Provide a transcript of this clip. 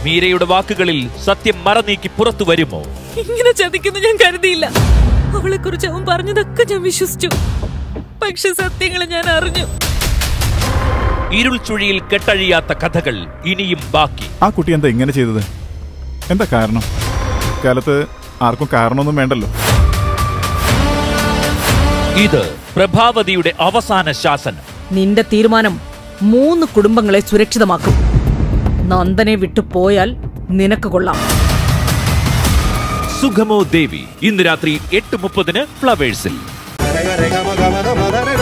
മീരയുടെ വാക്കുകളിൽ സത്യം മറനീക്കി പുറത്തു വരുമോ ഇങ്ങനെ ചതിക്കുന്നു ഞാൻ കരുതിയില്ല അവളെ കുറിച്ച് അവൻ പറഞ്ഞതൊക്കെ ഞാൻ വിശ്വസിച്ചു പക്ഷെ സത്യങ്ങൾ ഞാൻ അറിഞ്ഞു ഇരുൾ ചുഴിയിൽ കെട്ടഴിയാത്ത കഥകൾ ഇനിയും ബാക്കി ആ കുട്ടി എന്താ ഇങ്ങനെ ചെയ്തത് എന്താ കാരണം കാലത്ത് ആർക്കും കാരണമൊന്നും വേണ്ടല്ലോ ഇത് പ്രഭാവതിയുടെ അവസാന ശാസനം നിന്റെ തീരുമാനം മൂന്ന് കുടുംബങ്ങളെ സുരക്ഷിതമാക്കും നന്ദനെ വിട്ടു പോയാൽ നിനക്ക് കൊള്ളാം സുഖമോ ദേവി ഇന്ന് രാത്രി എട്ട് മുപ്പതിന് ഫ്ലവേഴ്സിൽ Rega, rega, maga, maga, maga, rega.